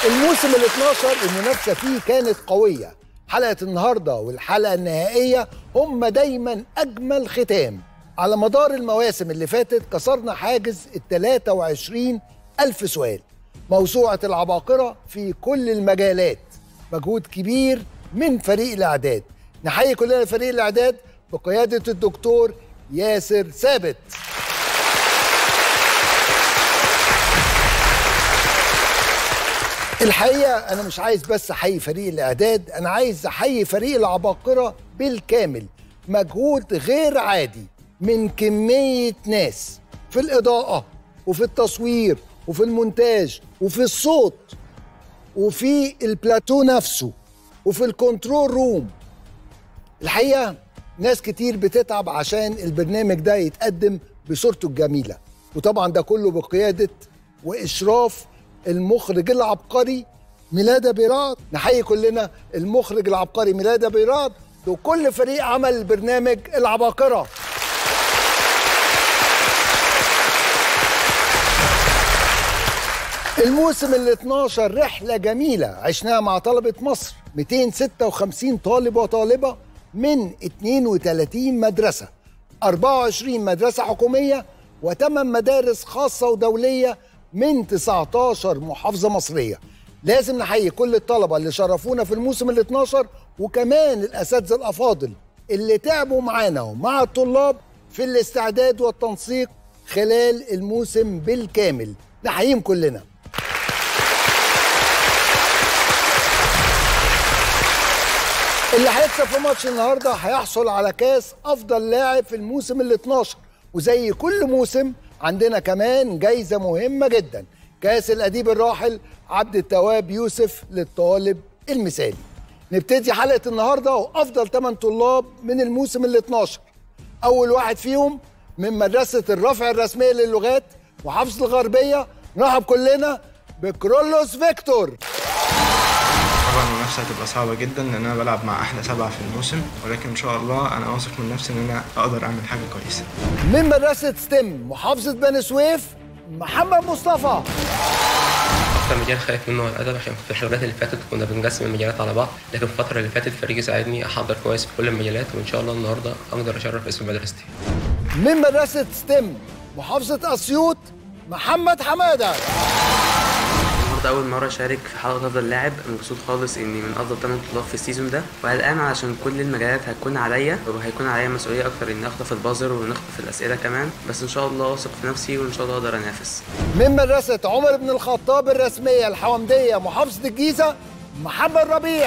الموسم ال 12 المنافسه فيه كانت قويه حلقه النهارده والحلقه النهائيه هم دايما اجمل ختام على مدار المواسم اللي فاتت كسرنا حاجز ال 23 ألف سؤال موسوعة العباقرة في كل المجالات مجهود كبير من فريق الإعداد نحيي كلنا فريق الإعداد بقيادة الدكتور ياسر ثابت الحقيقه انا مش عايز بس احيي فريق الاعداد انا عايز احيي فريق العباقره بالكامل مجهود غير عادي من كميه ناس في الاضاءه وفي التصوير وفي المونتاج وفي الصوت وفي البلاتو نفسه وفي الكنترول روم الحقيقه ناس كتير بتتعب عشان البرنامج ده يتقدم بصورته الجميله وطبعا ده كله بقياده واشراف المخرج العبقري ميلاده بيراد نحيي كلنا المخرج العبقري ميلاده بيراد وكل فريق عمل البرنامج العباقره الموسم ال 12 رحلة جميلة عشناها مع طلبة مصر 256 طالب وطالبة من 32 مدرسة 24 مدرسة حكومية و8 مدارس خاصة ودولية من 19 محافظة مصرية لازم نحيي كل الطلبة اللي شرفونا في الموسم ال 12 وكمان الأساتذة الأفاضل اللي تعبوا معانا ومع الطلاب في الاستعداد والتنسيق خلال الموسم بالكامل نحييهم كلنا اللي هيكسب في ماتش النهارده هيحصل على كاس افضل لاعب في الموسم ال 12 وزي كل موسم عندنا كمان جايزه مهمه جدا كاس الاديب الراحل عبد التواب يوسف للطالب المثالي نبتدي حلقه النهارده وافضل 8 طلاب من الموسم ال 12 اول واحد فيهم من مدرسه الرفع الرسميه للغات محافظه الغربيه نرحب كلنا بكرولوس فيكتور طبعا المنافسة هتبقى صعبة جدا لأن أنا بلعب مع أحلى سبعة في الموسم ولكن إن شاء الله أنا واثق من نفسي إن أنا أقدر أعمل حاجة كويسة. من مدرسه ستيم محافظه بني سويف محمد مصطفى اكتر مجال خايف منه هو الادب عشان في الحلقات اللي فاتت كنا بنقسم المجالات على بعض لكن في الفتره اللي فاتت فريقي ساعدني احضر كويس في كل المجالات وان شاء الله النهارده اقدر اشرف اسم مدرستي من مدرسه ستيم محافظه اسيوط محمد حماده النهارده أول مرة أشارك في حلقة أفضل لاعب أنا مبسوط خالص إني من أفضل 8 طلاب في السيزون ده وقلقان عشان كل المجالات هتكون عليا وهيكون عليا مسؤولية أكتر إني أخطف البازر ونخطف الأسئلة كمان بس إن شاء الله واثق في نفسي وإن شاء الله أقدر أنافس من مدرسه عمر بن الخطاب الرسميه الحومديه محافظه الجيزه محمد ربيع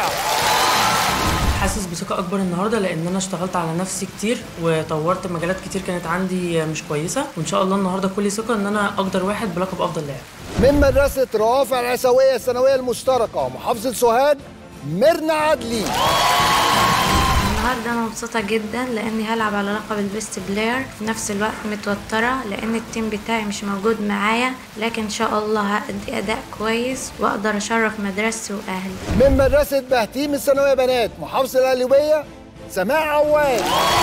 حاسس بثقة أكبر النهاردة لأن أنا اشتغلت على نفسي كتير وطورت مجالات كتير كانت عندي مش كويسة وإن شاء الله النهاردة كل ثقة إن أنا أقدر واحد بلقب أفضل لاعب من مدرسه روافع العسويه الثانويه المشتركه محافظه سوهاج ميرنا عدلي النهارده انا مبسوطه جدا لاني هلعب على لقب البيست بلاير في نفس الوقت متوتره لان التيم بتاعي مش موجود معايا لكن ان شاء الله هادي اداء كويس واقدر اشرف مدرستي واهلي من مدرسه بهتيم الثانويه بنات محافظه القليوبيه سماع عواد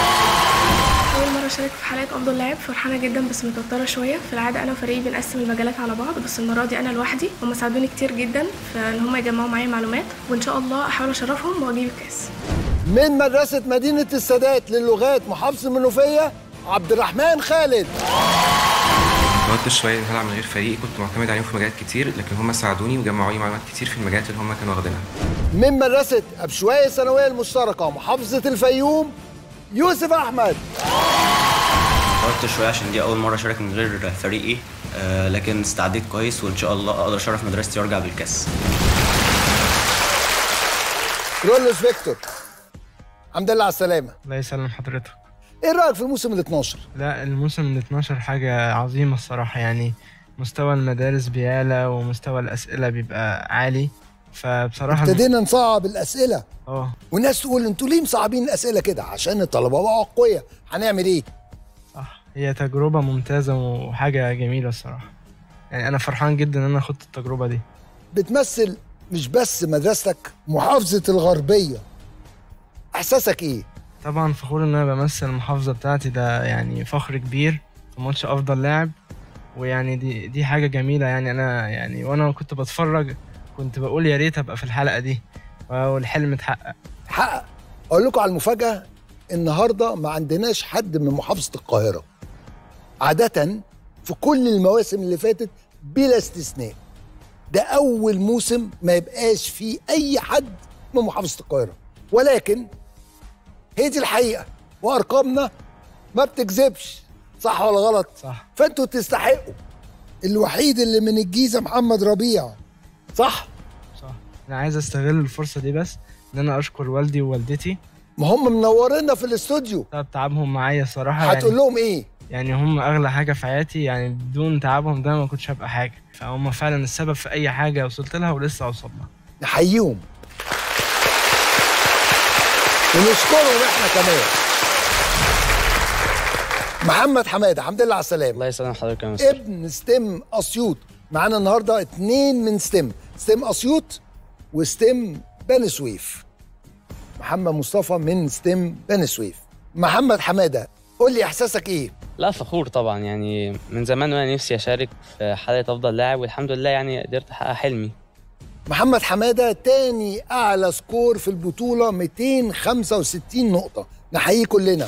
أول مرة أشارك في حلقة أفضل لاعب فرحانة جدا بس متوترة شوية في العادة أنا وفريقي بنقسم المجالات على بعض بس المرة دي أنا لوحدي هم ساعدوني كتير جدا في إن هم يجمعوا معايا معلومات وإن شاء الله أحاول أشرفهم وأجيب الكاس من مدرسه مدينه السادات للغات محافظه المنوفيه عبد الرحمن خالد توتر شويه ان هلعب من غير فريق كنت معتمد عليهم في مجالات كتير لكن هم ساعدوني وجمعوا لي معلومات كتير في المجالات اللي هم كانوا واخدينها من مدرسه ابشوايه الثانويه المشتركه محافظه الفيوم يوسف احمد توتر شويه عشان دي اول مره اشارك من غير فريقي آه لكن استعديت كويس وان شاء الله اقدر اشرف مدرستي وارجع بالكاس رولوس فيكتور الحمد لله على السلامه الله يسلم حضرتك. ايه رايك في الموسم ال 12 لا الموسم ال 12 حاجة عظيمة الصراحة يعني مستوى المدارس بيعلى ومستوى الأسئلة بيبقى عالي فبصراحة ابتدينا نصعب الاسئله اه والناس تقول انتوا ليه مصعبين الاسئله كده عشان الطلبه بقوا اقوياء هنعمل ايه صح هي تجربة ممتازة وحاجة جميلة الصراحة يعني أنا فرحان جدا إن أنا خدت التجربة دي بتمثل مش بس مدرستك محافظه الغربيه احساسك ايه طبعا فخور إن أنا بمثل المحافظة بتاعتي ده يعني فخر كبير في ماتش أفضل لاعب ويعني دي دي حاجة جميلة يعني أنا يعني وأنا كنت بتفرج كنت بقول يا ريت ابقى في الحلقه دي والحلم اتحقق حقق اقول لكم على المفاجاه النهارده ما عندناش حد من محافظه القاهره عاده في كل المواسم اللي فاتت بلا استثناء ده اول موسم ما يبقاش فيه اي حد من محافظه القاهره ولكن هي دي الحقيقه وارقامنا ما بتكذبش صح ولا غلط صح فانتوا تستحقوا الوحيد اللي من الجيزه محمد ربيع صح صح انا عايز استغل الفرصه دي بس ان انا اشكر والدي ووالدتي ما هم منورينا في الاستوديو طب تعبهم معايا الصراحه هتقول يعني لهم ايه يعني هم اغلى حاجه في حياتي يعني بدون تعبهم ده ما كنتش هبقى حاجه فهم فعلا السبب في اي حاجه وصلت لها ولسه اوصل لها نحييهم ونشكرهم احنا كمان محمد حماده الحمد لله على السلامه الله يسلم حضرتك يا مستر ابن ستيم اسيوط معانا النهارده اتنين من ستيم ستيم اسيوط وستيم بني سويف محمد مصطفى من ستيم بني سويف محمد حماده قول لي احساسك ايه لا فخور طبعا يعني من زمان وانا نفسي اشارك في حلقه افضل لاعب والحمد لله يعني قدرت احقق حلمي محمد حماده تاني اعلى سكور في البطوله 265 نقطه نحييه كلنا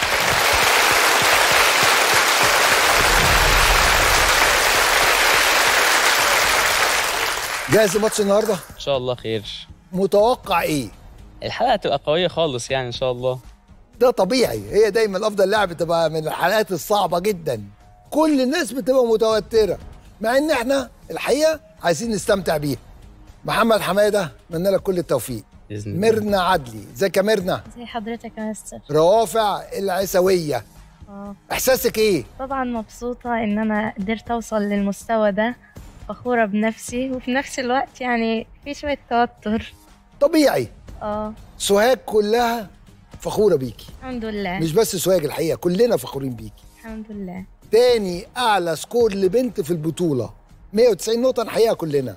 جاهز لماتش النهارده ان شاء الله خير متوقع ايه الحلقه هتبقى قويه خالص يعني ان شاء الله ده طبيعي هي دايما افضل لاعب بتبقى من الحلقات الصعبه جدا كل الناس بتبقى متوتره مع ان احنا الحقيقه عايزين نستمتع بيها محمد حماده اتمنى لك كل التوفيق باذن الله ميرنا عدلي ازيك يا ميرنا زي حضرتك يا مستر روافع العسويه اه احساسك ايه طبعا مبسوطة إن أنا قدرت أوصل للمستوى ده فخورة بنفسي وفي نفس الوقت يعني في شوية توتر طبيعي اه سوهاج كلها فخوره بيكي الحمد لله مش بس سوهاج الحقيقه كلنا فخورين بيكي الحمد لله تاني اعلى سكور لبنت في البطوله 190 نقطه نحييها كلنا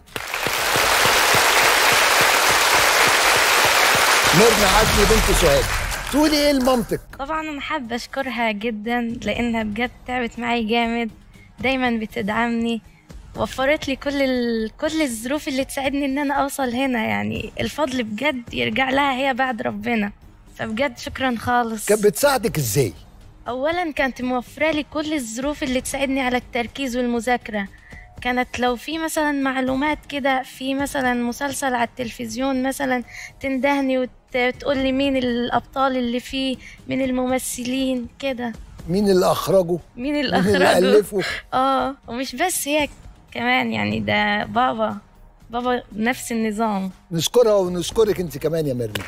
ميرنا عدلي بنت سوهاج تقولي ايه المنطق طبعا أنا حابة أشكرها جدا لأنها بجد تعبت معي جامد دايما بتدعمني وفرت لي كل ال... كل الظروف اللي تساعدني ان انا اوصل هنا يعني الفضل بجد يرجع لها هي بعد ربنا فبجد شكرا خالص كانت بتساعدك ازاي اولا كانت موفره لي كل الظروف اللي تساعدني على التركيز والمذاكره كانت لو في مثلا معلومات كده في مثلا مسلسل على التلفزيون مثلا تندهني وتقول لي مين الابطال اللي فيه مين الممثلين كده مين اللي اخرجه مين اللي مين اللي اخرجه الفه اه ومش بس هي كمان يعني ده بابا بابا نفس النظام نشكرها ونشكرك انت كمان يا ميرنا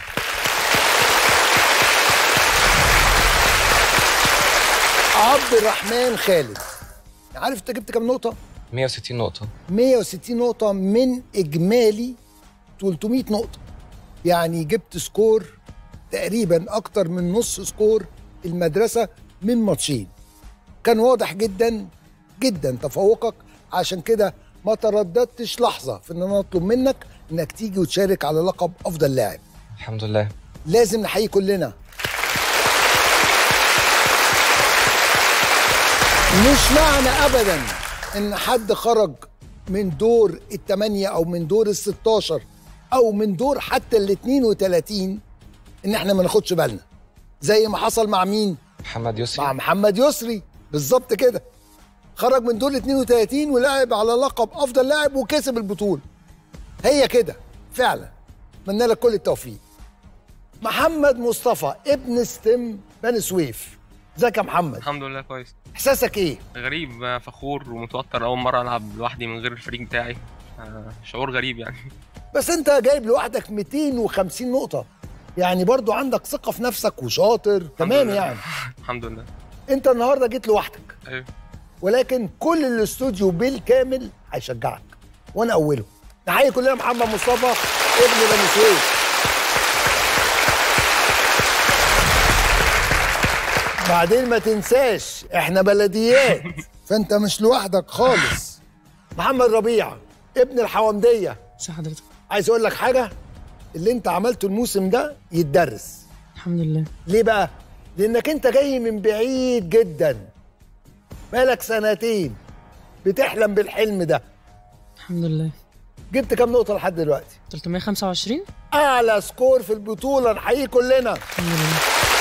عبد الرحمن خالد عارف انت جبت كام نقطه 160 نقطة 160 نقطة من إجمالي 300 نقطة يعني جبت سكور تقريبا أكتر من نص سكور المدرسة من ماتشين كان واضح جدا جدا تفوقك عشان كده ما ترددتش لحظة في إن أنا أطلب منك إنك تيجي وتشارك على لقب أفضل لاعب الحمد لله لازم نحيي كلنا مش معنى ابدا ان حد خرج من دور الثمانية او من دور الستاشر او من دور حتى ال 32 ان احنا ما ناخدش بالنا زي ما حصل مع مين محمد يسري مع محمد يسري بالظبط كده خرج من دور ال 32 ولعب على لقب افضل لاعب وكسب البطوله هي كده فعلا اتمنى لك كل التوفيق محمد مصطفى ابن ستيم بني سويف ازيك يا محمد الحمد لله كويس احساسك ايه غريب فخور ومتوتر اول مره العب لوحدي من غير الفريق بتاعي آه، شعور غريب يعني بس انت جايب لوحدك 250 نقطه يعني برضو عندك ثقه في نفسك وشاطر تمام لله. يعني الحمد لله انت النهارده جيت لوحدك ايوه ولكن كل الاستوديو بالكامل هيشجعك وانا اولهم نحيي كلنا محمد مصطفى ابن بني سويف بعدين ما تنساش احنا بلديات فانت مش لوحدك خالص محمد ربيع ابن الحومديه ازي حضرتك عايز اقول لك حاجه اللي انت عملته الموسم ده يتدرس الحمد لله ليه بقى لانك انت جاي من بعيد جدا بقالك سنتين بتحلم بالحلم ده الحمد لله جبت كام نقطه لحد دلوقتي 325 اعلى سكور في البطوله نحييه كلنا الحمد لله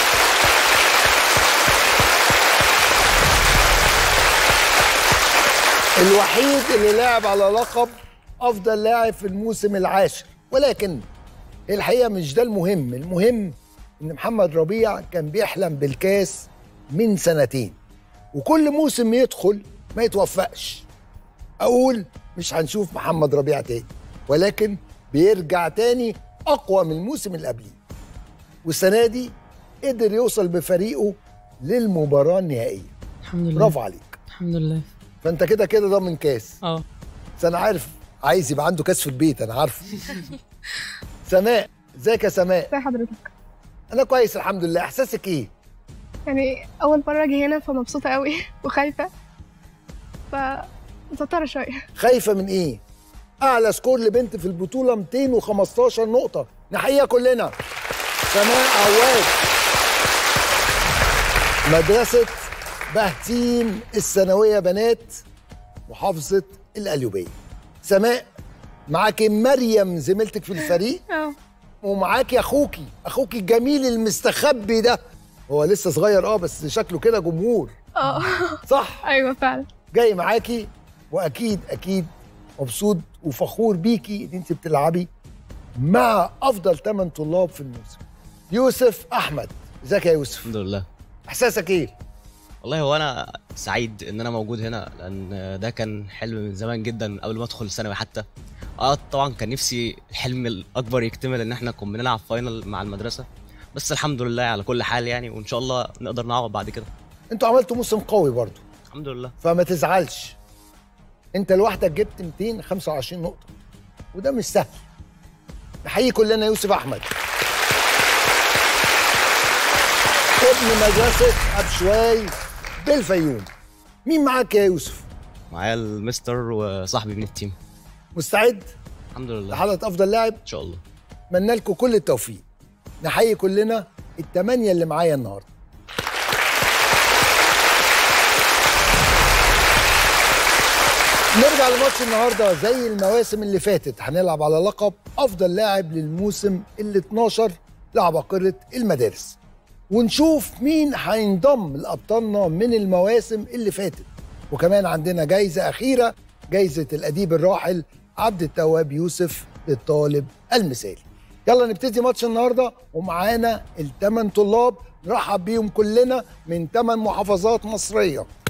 الوحيد اللي لعب على لقب افضل لاعب في الموسم العاشر ولكن الحقيقه مش ده المهم المهم ان محمد ربيع كان بيحلم بالكاس من سنتين وكل موسم يدخل ما يتوفقش اقول مش هنشوف محمد ربيع تاني ولكن بيرجع تاني اقوى من الموسم اللي قبليه والسنه دي قدر يوصل بفريقه للمباراه النهائيه الحمد لله برافو عليك الحمد لله فانت كده كده ضامن كاس اه بس انا عارف عايز يبقى عنده كاس في البيت انا عارفه سماء ازيك يا سماء ازي حضرتك انا كويس الحمد لله احساسك ايه يعني اول مره اجي هنا فمبسوطه قوي وخايفه ف متوتره شويه خايفه من ايه اعلى سكور لبنت في البطوله 215 نقطه نحييها كلنا سماء عواد مدرسه بهتيم الثانويه بنات محافظه القليوبيه سماء معاكي مريم زميلتك في الفريق اه ومعاكي اخوكي اخوكي الجميل المستخبي ده هو لسه صغير اه بس شكله كده جمهور اه صح ايوه فعلا جاي معاكي واكيد اكيد مبسوط وفخور بيكي ان انت بتلعبي مع افضل 8 طلاب في الموسم يوسف احمد ازيك يا يوسف الحمد لله احساسك ايه والله هو انا سعيد ان انا موجود هنا لان ده كان حلم من زمان جدا قبل ما ادخل الثانوي حتى اه طبعا كان نفسي الحلم الاكبر يكتمل ان احنا كنا بنلعب فاينل مع المدرسه بس الحمد لله على كل حال يعني وان شاء الله نقدر نعوض بعد كده انتوا عملتوا موسم قوي برضو الحمد لله فما تزعلش انت لوحدك جبت 225 نقطه وده مش سهل نحيي كلنا يوسف احمد ابن مدرسه ابشواي بالفيوم مين معاك يا يوسف معايا المستر وصاحبي من التيم مستعد الحمد لله لحلقه افضل لاعب ان شاء الله اتمنى لكم كل التوفيق نحيي كلنا الثمانيه اللي معايا النهارده نرجع لماتش النهارده زي المواسم اللي فاتت هنلعب على لقب افضل لاعب للموسم ال 12 لعباقره المدارس ونشوف مين هينضم لابطالنا من المواسم اللي فاتت وكمان عندنا جايزه اخيره جايزه الاديب الراحل عبد التواب يوسف للطالب المثالي يلا نبتدي ماتش النهارده ومعانا الثمان طلاب نرحب بيهم كلنا من ثمان محافظات مصريه